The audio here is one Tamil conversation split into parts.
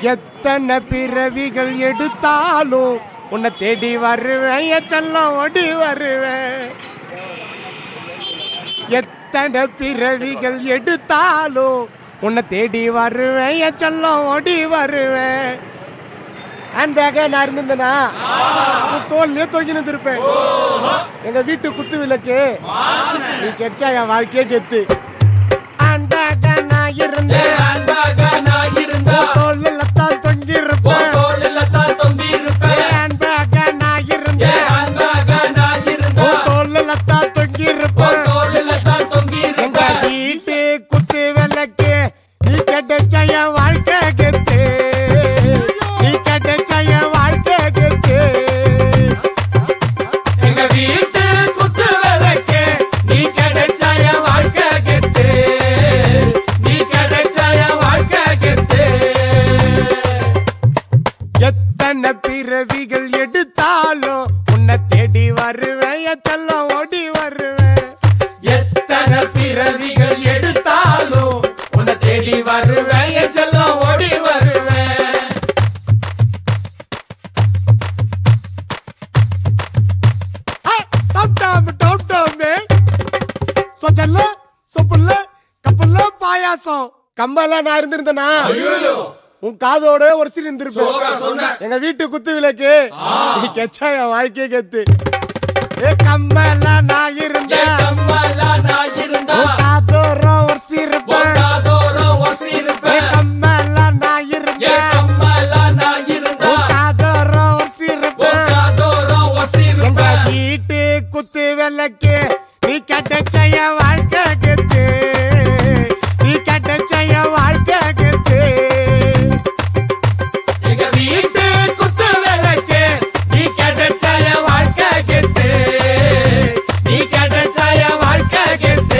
எத்தனை பிறவிகள் எடுத்தாலும் உன்னை தேடி வருவேன் என் செல்லம் ஓடி வருவேன் எத்தனை பிறவிகள் எடுத்தாலும் உன்னை தேடி வருவேன் என் செல்லம் ஓடி வருவேன் ஹேண்ட் பேக்கே நான் இருந்திருந்தேனா உன் தோல்லையே தொங்கி நின்றுருப்பேன் எங்க வீட்டு குத்து விளக்கு நீ கெச்சா என் வாழ்க்கையே கெத்து ஹேண்ட் பேக்கே நான் இருந்தேன் தோல்ல தான் தொங்கி இருப்பேன் ஹேண்ட் பேக்கே நான் இருந்தேன் தோல்ல தான் தொங்கி இருப்பேன் எங்க வீட்டு குத்து விளக்கு நீ கிடைச்ச என் வாழ்க்கை கெத்து நீ கிடைச்ச என் வாழ்க்கை கெத்து எங்க வீட்டு குத்து விளக்கு நீ கிடைச்ச என் வாழ்க்கை கெத்து நீ கிடைச்ச என் வாழ்க்கை கெத்து எத்தனை பிறவிகள் எடுத்தாலும் உன்னை தேடி வருவேன் என் செல்லம் ஓடி வருவேன் எத்தனை பிறவிகள் எடுத்தாலும் உன்னை தேடி வருவேன் என் செல்லம் ஓடி வருவேன் ஆ, டம் டம் டம் டம்மே. சொச்சல்ல சொப்புல்ல கப்புல்ல பாயாசம் கம்பல நான் இருந்திருந்தேனா உன் காதோட ஒரு சிறு இருந்திருப்பேன் எங்க வீட்டு குத்து விளக்கு நீ கெச்சா என் வாழ்க்கையே கெத்து ஏ கம்பல நான் என் இருந்தேன் கம்மலா நான் இருந்தா உன் காதோர ஒரு சிரிப்பேன் ஒட்டாதோரம் ஏ ஒசிருப்பேன் கம்பல நான் என் இருந்தேன் கம்மலா நான் இருந்தா உன் காதோர ஒரு சிரிப்பேன் ஒட்டாதோரம் எங்க ஒசிருப்பேன் வீட்டு குத்து விளக்கு நீ கிடைச்ச என் வாழ்க்கை கெத்து நீ கிடைச்ச என் வாழ்க்கை கெத்து எங்க வீட்டு குத்து விளக்கு நீ கிடைச்ச என் வாழ்க்கை கெத்து நீ கிடைச்ச என் வாழ்க்கை கெத்து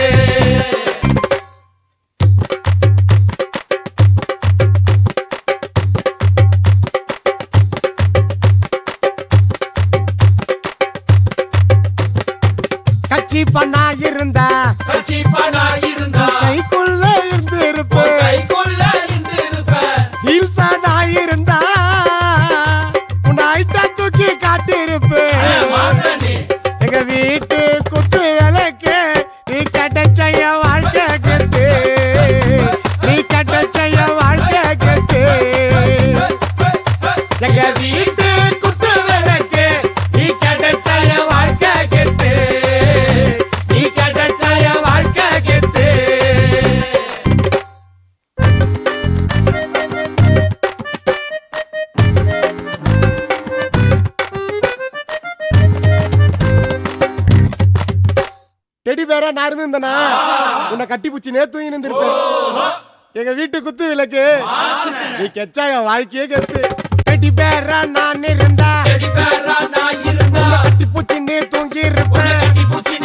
கட்சி பண்ணா இருந்தா கட்சிப்பனா இருந்தா கைக்குள்ள இருந்து உன் இருப்பேன் கைக்குள்ள இருந்து இருப்பேன் ஹீல்ஸா நான் இருந்தா உன் ஐட்டா தூக்கி காட்டி இருப்பேன் மாஸ்டர் நீ எங்க வீட்டு குத்து விளக்கு நீ கிடைச்ச என் வாழ்க்கை கெத்து நீ கிடைச்ச என் வாழ்க்கை கெத்து எங்க வீட்டு குத்து விளக்கு நீ கிடைச்ச என் வாழ்க்கை கெத்து நீ கிடைச்ச என் வாழ்க்கை கெத்து டெடி பேரா நான் இருந்திருந்தேனா உன்னை கட்டி பூச்சி நேத்து இருந்திருப்பேன் எங்க வீட்டு குத்து விளக்கு நீ கெச்சா என் வாழ்க்கையே கெத்து டெடி பேரா நான் இருந்தா செடி பேரா நான் இருந்தா கட்டி பூச்சி நீ தூங்கி இருப்பேன் கட்டி பூச்சி